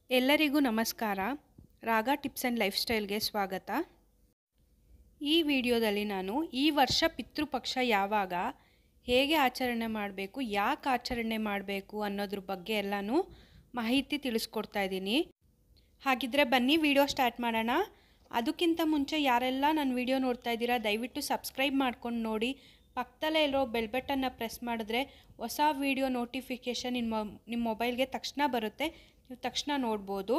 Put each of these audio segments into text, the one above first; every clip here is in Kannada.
ಎಲ್ಲರಿಗೂ ನಮಸ್ಕಾರ ರಾಗ ಟಿಪ್ಸ್ ಆ್ಯಂಡ್ ಲೈಫ್ ಸ್ಟೈಲ್ಗೆ ಸ್ವಾಗತ ಈ ವಿಡಿಯೋದಲ್ಲಿ ನಾನು ಈ ವರ್ಷ ಪಿತೃಪಕ್ಷ ಯಾವಾಗ ಹೇಗೆ ಆಚರಣೆ ಮಾಡಬೇಕು ಯಾಕೆ ಆಚರಣೆ ಮಾಡಬೇಕು ಅನ್ನೋದ್ರ ಬಗ್ಗೆ ಎಲ್ಲನೂ ಮಾಹಿತಿ ತಿಳಿಸ್ಕೊಡ್ತಾ ಇದ್ದೀನಿ ಹಾಗಿದ್ರೆ ಬನ್ನಿ ವಿಡಿಯೋ ಸ್ಟಾರ್ಟ್ ಮಾಡೋಣ ಅದಕ್ಕಿಂತ ಮುಂಚೆ ಯಾರೆಲ್ಲ ನನ್ನ ವಿಡಿಯೋ ನೋಡ್ತಾ ಇದ್ದೀರಾ ದಯವಿಟ್ಟು ಸಬ್ಸ್ಕ್ರೈಬ್ ಮಾಡ್ಕೊಂಡು ನೋಡಿ ಪಕ್ಕದಲ್ಲೇ ಇರೋ ಬೆಲ್ ಬಟನ್ನ ಪ್ರೆಸ್ ಮಾಡಿದ್ರೆ ಹೊಸ ವಿಡಿಯೋ ನೋಟಿಫಿಕೇಷನ್ ನಿಮ್ಮ ನಿಮ್ಮ ಮೊಬೈಲ್ಗೆ ತಕ್ಷಣ ಬರುತ್ತೆ ನೀವು ತಕ್ಷಣ ನೋಡ್ಬೋದು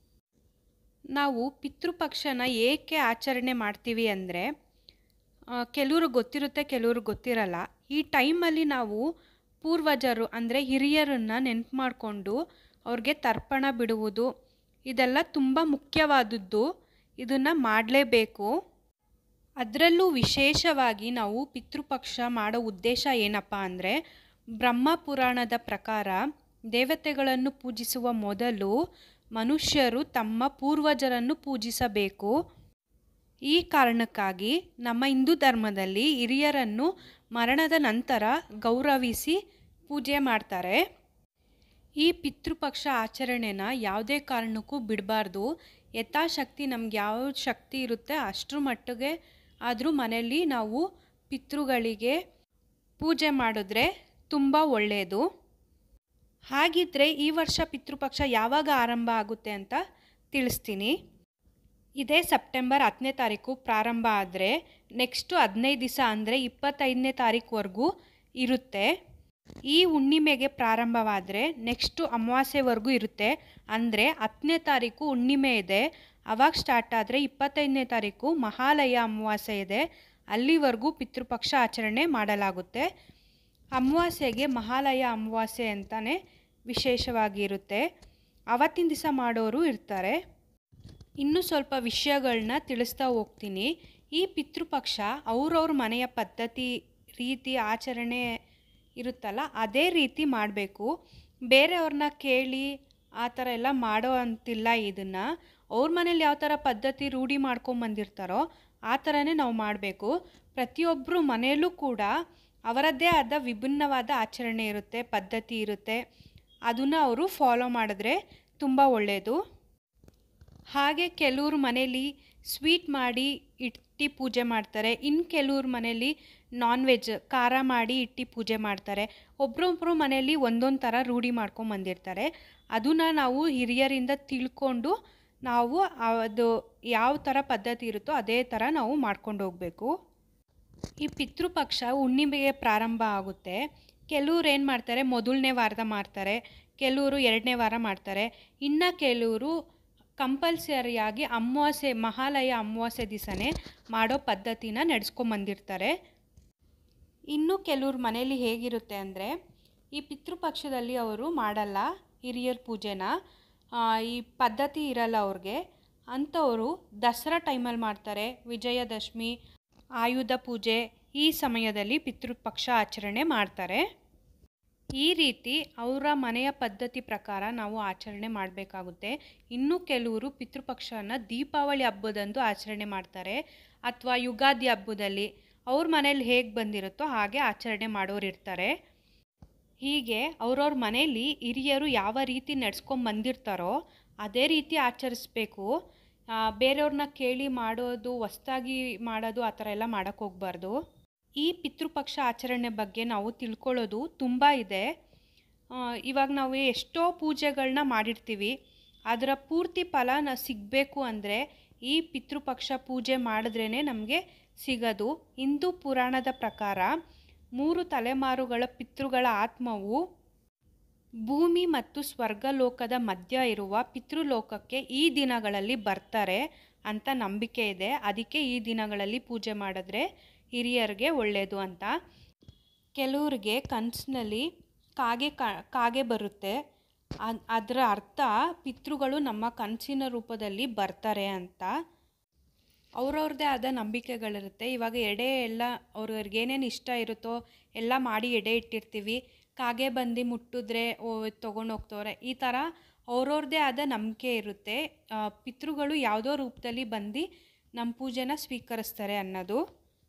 ನಾವು ಪಿತೃಪಕ್ಷನ ಏಕೆ ಆಚರಣೆ ಮಾಡ್ತೀವಿ ಅಂದರೆ ಕೆಲವ್ರಿಗೆ ಗೊತ್ತಿರುತ್ತೆ ಕೆಲವ್ರಿಗೆ ಗೊತ್ತಿರಲ್ಲ ಈ ಟೈಮಲ್ಲಿ ನಾವು ಪೂರ್ವಜರು ಅಂದರೆ ಹಿರಿಯರನ್ನು ನೆನಪು ಮಾಡಿಕೊಂಡು ಅವ್ರಿಗೆ ತರ್ಪಣ ಬಿಡುವುದು ಇದೆಲ್ಲ ತುಂಬ ಮುಖ್ಯವಾದದ್ದು ಇದನ್ನು ಮಾಡಲೇಬೇಕು ಅದರಲ್ಲೂ ವಿಶೇಷವಾಗಿ ನಾವು ಪಿತೃಪಕ್ಷ ಮಾಡೋ ಉದ್ದೇಶ ಏನಪ್ಪ ಅಂದರೆ ಬ್ರಹ್ಮ ಪುರಾಣದ ಪ್ರಕಾರ ದೇವತೆಗಳನ್ನು ಪೂಜಿಸುವ ಮೊದಲು ಮನುಷ್ಯರು ತಮ್ಮ ಪೂರ್ವಜರನ್ನು ಪೂಜಿಸಬೇಕು ಈ ಕಾರಣಕ್ಕಾಗಿ ನಮ್ಮ ಹಿಂದೂ ಧರ್ಮದಲ್ಲಿ ಹಿರಿಯರನ್ನು ಮರಣದ ನಂತರ ಗೌರವಿಸಿ ಪೂಜೆ ಮಾಡ್ತಾರೆ ಈ ಪಿತೃಪಕ್ಷ ಆಚರಣೆನ ಯಾವುದೇ ಕಾರಣಕ್ಕೂ ಬಿಡಬಾರ್ದು ಯಥಾಶಕ್ತಿ ನಮ್ಗೆ ಯಾವ ಶಕ್ತಿ ಇರುತ್ತೆ ಅಷ್ಟರ ಮಟ್ಟಿಗೆ ಆದರೂ ಮನೆಯಲ್ಲಿ ನಾವು ಪಿತೃಗಳಿಗೆ ಪೂಜೆ ಮಾಡಿದ್ರೆ ತುಂಬ ಒಳ್ಳೆಯದು ಹಾಗಿದ್ದರೆ ಈ ವರ್ಷ ಪಿತೃಪಕ್ಷ ಯಾವಾಗ ಆರಂಭ ಆಗುತ್ತೆ ಅಂತ ತಿಳಿಸ್ತೀನಿ ಇದೇ ಸೆಪ್ಟೆಂಬರ್ ಹತ್ತನೇ ತಾರೀಕು ಪ್ರಾರಂಭ ಆದರೆ ನೆಕ್ಸ್ಟು ಹದಿನೈದು ದಿವಸ ಅಂದರೆ ಇಪ್ಪತ್ತೈದನೇ ತಾರೀಕುವರೆಗೂ ಇರುತ್ತೆ ಈ ಹುಣ್ಣಿಮೆಗೆ ಪ್ರಾರಂಭವಾದರೆ ನೆಕ್ಸ್ಟು ಅಮಾವಾಸ್ಯೆವರೆಗೂ ಇರುತ್ತೆ ಅಂದರೆ ಹತ್ತನೇ ತಾರೀಕು ಹುಣ್ಣಿಮೆ ಇದೆ ಅವಾಗ ಸ್ಟಾರ್ಟ್ ಆದರೆ ಇಪ್ಪತ್ತೈದನೇ ತಾರೀಕು ಮಹಾಲಯ ಅಮಾವಾಸ್ಯೆ ಇದೆ ಅಲ್ಲಿವರೆಗೂ ಪಿತೃಪಕ್ಷ ಆಚರಣೆ ಮಾಡಲಾಗುತ್ತೆ ಅಮಾವಾಸ್ಯೆಗೆ ಮಹಾಲಯ ಅಮಾವಾಸ್ಯೆ ಅಂತಲೇ ವಿಶೇಷವಾಗಿರುತ್ತೆ ಅವತ್ತಿನ ದಿವಸ ಮಾಡೋರು ಇರ್ತಾರೆ ಇನ್ನೂ ಸ್ವಲ್ಪ ವಿಷಯಗಳನ್ನ ತಿಳಿಸ್ತಾ ಹೋಗ್ತೀನಿ ಈ ಪಿತೃಪಕ್ಷ ಅವ್ರವ್ರ ಮನೆಯ ಪದ್ಧತಿ ರೀತಿ ಆಚರಣೆ ಇರುತ್ತಲ್ಲ ಅದೇ ರೀತಿ ಮಾಡಬೇಕು ಬೇರೆಯವ್ರನ್ನ ಕೇಳಿ ಆ ಥರ ಎಲ್ಲ ಮಾಡೋ ಅಂತಿಲ್ಲ ಇದನ್ನು ಅವ್ರ ಮನೇಲಿ ಯಾವ ಥರ ಪದ್ಧತಿ ರೂಢಿ ಮಾಡ್ಕೊಂಬಂದಿರ್ತಾರೋ ಆ ಥರನೇ ನಾವು ಮಾಡಬೇಕು ಪ್ರತಿಯೊಬ್ಬರು ಮನೆಯಲ್ಲೂ ಕೂಡ ಅವರದ್ದೇ ಆದ ವಿಭಿನ್ನವಾದ ಆಚರಣೆ ಇರುತ್ತೆ ಪದ್ಧತಿ ಇರುತ್ತೆ ಅದನ್ನು ಅವರು ಫಾಲೋ ಮಾಡಿದ್ರೆ ತುಂಬ ಒಳ್ಳೆಯದು ಹಾಗೆ ಕೆಲವ್ರ ಮನೇಲಿ ಸ್ವೀಟ್ ಮಾಡಿ ಇಟ್ಟು ಪೂಜೆ ಮಾಡ್ತಾರೆ ಇನ್ನು ಕೆಲವ್ರ ಮನೇಲಿ ನಾನ್ ವೆಜ್ ಖಾರ ಮಾಡಿ ಇಟ್ಟು ಪೂಜೆ ಮಾಡ್ತಾರೆ ಒಬ್ರೊಬ್ಬರು ಮನೇಲಿ ಒಂದೊಂದು ಥರ ರೂಢಿ ಮಾಡ್ಕೊಂಬಂದಿರ್ತಾರೆ ಅದನ್ನು ನಾವು ಹಿರಿಯರಿಂದ ತಿಳ್ಕೊಂಡು ನಾವು ಅದು ಯಾವ ಥರ ಪದ್ಧತಿ ಇರುತ್ತೋ ಅದೇ ಥರ ನಾವು ಮಾಡ್ಕೊಂಡು ಹೋಗಬೇಕು ಈ ಪಿತೃಪಕ್ಷ ಹುಣ್ಣಿಮೆಗೆ ಪ್ರಾರಂಭ ಆಗುತ್ತೆ ಕೆಲವ್ರು ಏನು ಮಾಡ್ತಾರೆ ಮೊದಲನೇ ವಾರದ ಮಾಡ್ತಾರೆ ಕೆಲವರು ಎರಡನೇ ವಾರ ಮಾಡ್ತಾರೆ ಇನ್ನು ಕೆಲವರು ಕಂಪಲ್ಸರಿಯಾಗಿ ಅಮಾವಾಸ್ಯೆ ಮಹಾಲಯ ಅಮಾವಾಸ್ಯೆ ದಿವಸನೇ ಮಾಡೋ ಪದ್ಧತಿನ ನಡೆಸ್ಕೊಂಬಂದಿರ್ತಾರೆ ಇನ್ನು ಕೆಲವ್ರ ಮನೇಲಿ ಹೇಗಿರುತ್ತೆ ಅಂದರೆ ಈ ಪಿತೃಪಕ್ಷದಲ್ಲಿ ಅವರು ಮಾಡಲ್ಲ ಹಿರಿಯರ ಪೂಜೆನ ಈ ಪದ್ಧತಿ ಇರಲ್ಲ ಅವ್ರಿಗೆ ಅಂಥವರು ದಸರಾ ಟೈಮಲ್ಲಿ ಮಾಡ್ತಾರೆ ವಿಜಯದಶಮಿ ಆಯುಧ ಪೂಜೆ ಈ ಸಮಯದಲ್ಲಿ ಪಿತೃಪಕ್ಷ ಆಚರಣೆ ಮಾಡ್ತಾರೆ ಈ ರೀತಿ ಅವರ ಮನೆಯ ಪದ್ಧತಿ ಪ್ರಕಾರ ನಾವು ಆಚರಣೆ ಮಾಡಬೇಕಾಗುತ್ತೆ ಇನ್ನು ಕೆಲವರು ಪಿತೃಪಕ್ಷನ ದೀಪಾವಳಿ ಹಬ್ಬದಂದು ಆಚರಣೆ ಮಾಡ್ತಾರೆ ಅಥವಾ ಯುಗಾದಿ ಹಬ್ಬದಲ್ಲಿ ಅವ್ರ ಮನೇಲಿ ಹೇಗೆ ಬಂದಿರುತ್ತೋ ಹಾಗೆ ಆಚರಣೆ ಮಾಡೋರು ಇರ್ತಾರೆ ಹೀಗೆ ಅವ್ರವ್ರ ಮನೇಲಿ ಹಿರಿಯರು ಯಾವ ರೀತಿ ನಡ್ಸ್ಕೊಂಡು ಬಂದಿರ್ತಾರೋ ಅದೇ ರೀತಿ ಆಚರಿಸ್ಬೇಕು ಬೇರೆಯವ್ರನ್ನ ಕೇಳಿ ಮಾಡೋದು ಹೊಸ್ದಾಗಿ ಮಾಡೋದು ಆ ಥರ ಎಲ್ಲ ಮಾಡೋಕ್ಕೆ ಹೋಗ್ಬಾರ್ದು ಈ ಪಿತೃಪಕ್ಷ ಆಚರಣೆ ಬಗ್ಗೆ ನಾವು ತಿಳ್ಕೊಳ್ಳೋದು ತುಂಬ ಇದೆ ಇವಾಗ ನಾವು ಎಷ್ಟೋ ಪೂಜೆಗಳನ್ನ ಮಾಡಿರ್ತೀವಿ ಅದರ ಪೂರ್ತಿ ಫಲ ಸಿಗಬೇಕು ಅಂದರೆ ಈ ಪಿತೃಪಕ್ಷ ಪೂಜೆ ಮಾಡಿದ್ರೇ ನಮಗೆ ಸಿಗೋದು ಹಿಂದೂ ಪುರಾಣದ ಪ್ರಕಾರ ಮೂರು ತಲೆಮಾರುಗಳ ಪಿತೃಗಳ ಆತ್ಮವು ಭೂಮಿ ಮತ್ತು ಸ್ವರ್ಗಲೋಕದ ಮಧ್ಯ ಇರುವ ಪಿತೃಲೋಕಕ್ಕೆ ಈ ದಿನಗಳಲ್ಲಿ ಬರ್ತಾರೆ ಅಂತ ನಂಬಿಕೆ ಇದೆ ಅದಕ್ಕೆ ಈ ದಿನಗಳಲ್ಲಿ ಪೂಜೆ ಮಾಡಿದ್ರೆ ಹಿರಿಯರಿಗೆ ಒಳ್ಳೆಯದು ಅಂತ ಕೆಲವ್ರಿಗೆ ಕನಸಿನಲ್ಲಿ ಕಾಗೆ ಕಾಗೆ ಬರುತ್ತೆ ಅದರ ಅರ್ಥ ಪಿತೃಗಳು ನಮ್ಮ ಕನಸಿನ ರೂಪದಲ್ಲಿ ಬರ್ತಾರೆ ಅಂತ ಅವ್ರವ್ರದ್ದೇ ಆದ ನಂಬಿಕೆಗಳಿರುತ್ತೆ ಇವಾಗ ಎಡೆ ಎಲ್ಲ ಅವ್ರವ್ರಿಗೆ ಏನೇನು ಇಷ್ಟ ಇರುತ್ತೋ ಎಲ್ಲ ಮಾಡಿ ಎಡೆ ಇಟ್ಟಿರ್ತೀವಿ ಕಾಗೆ ಬಂದು ಮುಟ್ಟಿದ್ರೆ ಓ ತೊಗೊಂಡು ಹೋಗ್ತವ್ರೆ ಈ ಥರ ಅವ್ರವ್ರದ್ದೇ ಆದ ನಂಬಿಕೆ ಇರುತ್ತೆ ಪಿತೃಗಳು ಯಾವುದೋ ರೂಪದಲ್ಲಿ ಬಂದು ನಮ್ಮ ಪೂಜೆನ ಸ್ವೀಕರಿಸ್ತಾರೆ ಅನ್ನೋದು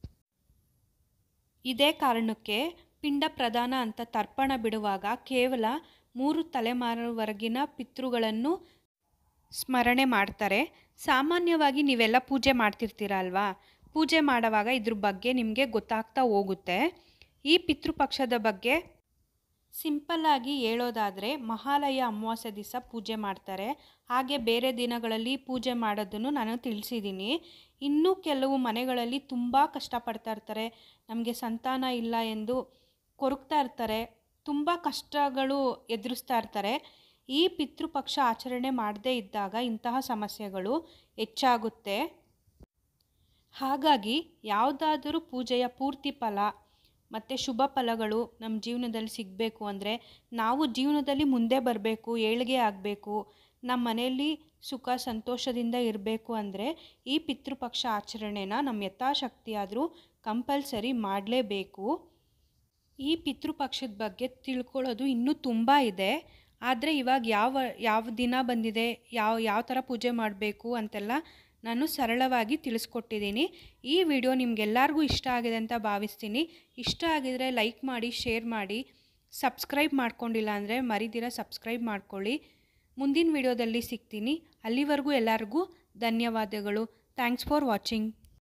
ಇದೇ ಕಾರಣಕ್ಕೆ ಪಿಂಡ ಪ್ರದಾನ ಅಂತ ತರ್ಪಣ ಬಿಡುವಾಗ ಕೇವಲ ಮೂರು ತಲೆಮಾರುವರೆಗಿನ ಪಿತೃಗಳನ್ನು ಸ್ಮರಣೆ ಮಾಡ್ತಾರೆ ಸಾಮಾನ್ಯವಾಗಿ ನೀವೆಲ್ಲ ಪೂಜೆ ಮಾಡ್ತಿರ್ತೀರ ಅಲ್ವಾ ಪೂಜೆ ಮಾಡುವಾಗ ಇದ್ರ ಬಗ್ಗೆ ನಿಮಗೆ ಗೊತ್ತಾಗ್ತಾ ಹೋಗುತ್ತೆ ಈ ಪಿತೃಪಕ್ಷದ ಬಗ್ಗೆ ಸಿಂಪಲ್ಲಾಗಿ ಹೇಳೋದಾದರೆ ಮಹಾಲಯ ಅಮಾವಾಸ್ಯೆ ದಿವಸ ಪೂಜೆ ಮಾಡ್ತಾರೆ ಹಾಗೆ ಬೇರೆ ದಿನಗಳಲ್ಲಿ ಪೂಜೆ ಮಾಡೋದನ್ನು ನಾನು ತಿಳಿಸಿದ್ದೀನಿ ಇನ್ನೂ ಕೆಲವು ಮನೆಗಳಲ್ಲಿ ತುಂಬ ಕಷ್ಟಪಡ್ತಾ ಇರ್ತಾರೆ ನಮಗೆ ಸಂತಾನ ಇಲ್ಲ ಎಂದು ಕೊರಗ್ತಾ ಇರ್ತಾರೆ ತುಂಬ ಕಷ್ಟಗಳು ಎದುರಿಸ್ತಾ ಇರ್ತಾರೆ ಈ ಪಿತೃಪಕ್ಷ ಆಚರಣೆ ಮಾಡದೇ ಇದ್ದಾಗ ಇಂತಹ ಸಮಸ್ಯೆಗಳು ಹೆಚ್ಚಾಗುತ್ತೆ ಹಾಗಾಗಿ ಯಾವುದಾದರೂ ಪೂಜೆಯ ಪೂರ್ತಿ ಫಲ ಮತ್ತು ಶುಭ ಫಲಗಳು ನಮ್ಮ ಜೀವನದಲ್ಲಿ ಸಿಗಬೇಕು ಅಂದರೆ ನಾವು ಜೀವನದಲ್ಲಿ ಮುಂದೆ ಬರಬೇಕು ಏಳಿಗೆ ಆಗಬೇಕು ನಮ್ಮ ಮನೆಯಲ್ಲಿ ಸುಖ ಸಂತೋಷದಿಂದ ಇರಬೇಕು ಅಂದರೆ ಈ ಪಿತೃಪಕ್ಷ ಆಚರಣೆನ ನಮ್ಮ ಯಥಾಶಕ್ತಿ ಆದರೂ ಕಂಪಲ್ಸರಿ ಮಾಡಲೇಬೇಕು ಈ ಪಿತೃಪಕ್ಷದ ಬಗ್ಗೆ ತಿಳ್ಕೊಳ್ಳೋದು ಇನ್ನೂ ತುಂಬ ಇದೆ ಆದರೆ ಇವಾಗ ಯಾವ ಯಾವ ದಿನ ಬಂದಿದೆ ಯಾವ ಯಾವ ಥರ ಪೂಜೆ ಮಾಡಬೇಕು ಅಂತೆಲ್ಲ ನಾನು ಸರಳವಾಗಿ ತಿಳಿಸ್ಕೊಟ್ಟಿದ್ದೀನಿ ಈ ವಿಡಿಯೋ ನಿಮಗೆಲ್ಲರಿಗೂ ಇಷ್ಟ ಆಗಿದೆ ಅಂತ ಭಾವಿಸ್ತೀನಿ ಇಷ್ಟ ಆಗಿದರೆ ಲೈಕ್ ಮಾಡಿ ಶೇರ್ ಮಾಡಿ ಸಬ್ಸ್ಕ್ರೈಬ್ ಮಾಡ್ಕೊಂಡಿಲ್ಲ ಅಂದರೆ ಮರಿದಿರ ಸಬ್ಸ್ಕ್ರೈಬ್ ಮಾಡ್ಕೊಳ್ಳಿ ಮುಂದಿನ ವಿಡಿಯೋದಲ್ಲಿ ಸಿಗ್ತೀನಿ ಅಲ್ಲಿವರೆಗೂ ಎಲ್ಲರಿಗೂ ಧನ್ಯವಾದಗಳು ಥ್ಯಾಂಕ್ಸ್ ಫಾರ್ ವಾಚಿಂಗ್